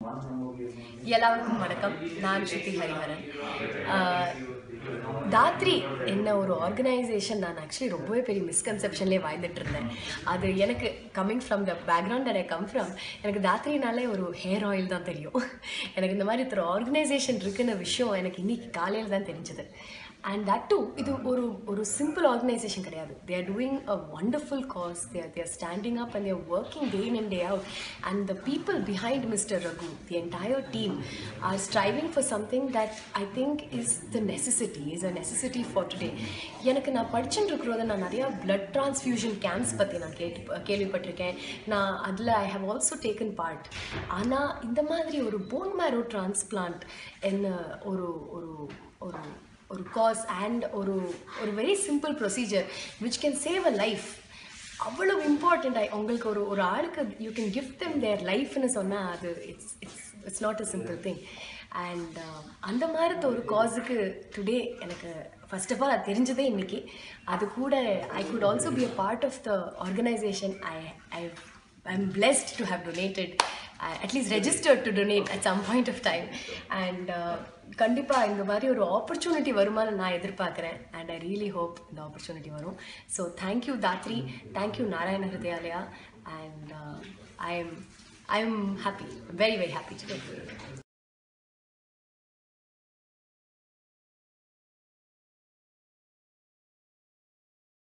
எல்லாருக்கும் வணக்கம் நான் ஸ்ருதி ஹரிஹரன் ஆஹ், தாத்ரி என்ன ஒரு ஆர்கனைசேஷன் நான் ஆக்சுவலி ரொம்பவே பெரிய மிஸ்கன்செப்ஷன்லேயே வாழ்ந்துட்டு இருந்தேன் அது எனக்கு coming from the background I come from எனக்கு தாத்ரினாலே ஒரு ஹேர் ஆயில் தான் தெரியும் எனக்கு இந்த மாதிரி ஒரு ஆர்கனைசேஷன் இருக்குன்னு விஷயம் எனக்கு இன்னைக்கு காலையில் தான் தெரிஞ்சது அண்ட் தட் டூ இது ஒரு ஒரு சிம்பிள் ஆர்கனைசேஷன் கிடையாது they are doing a wonderful cause they are there standing up and there working day in and day out and the people behind mister Raghu the entire team are striving for something that I think is the necessity is a necessity for today எனக்கு நான் படிச்சுட்டு இருக்கிறத நான் நிறையா blood transfusion camps பற்றி நான் கேட்டு கேள்விப்பட்டிருக்கேன் நான் அதில் I have also taken part ஆனால் இந்த மாதிரி ஒரு போன் மேரோ டிரான்ஸ்பிளான்ட் என்ன ஒரு ஒரு ஒரு ஒரு காஸ் அண்ட் ஒரு ஒரு very simple procedure which can save a life அவ்வளோ இம்பார்ட்டண்ட் உங்களுக்கு ஒரு ஒரு ஆளுக்கு you can gift them their லைஃப்னு சொன்னால் அது it's it's it's not a simple thing and அந்த மாதிரி ஒரு காஸுக்கு டுடே எனக்கு ஃபர்ஸ்ட் ஆஃப் ஆல் அது தெரிஞ்சதே இன்னைக்கு அது கூட I could also be a part of the organisation I I I'm blessed to have donated, uh, at least registered to donate at some point of time. And uh, கண்டிப்பாக இந்த மாதிரி ஒரு opportunity வருமானு நான் எதிர்பார்க்குறேன் அண்ட் ஐ ரியலி ஹோப் இந்த opportunity வரும் so thank you Dhatri thank you Narayana Hrudayalaya and I am I am happy very very happy today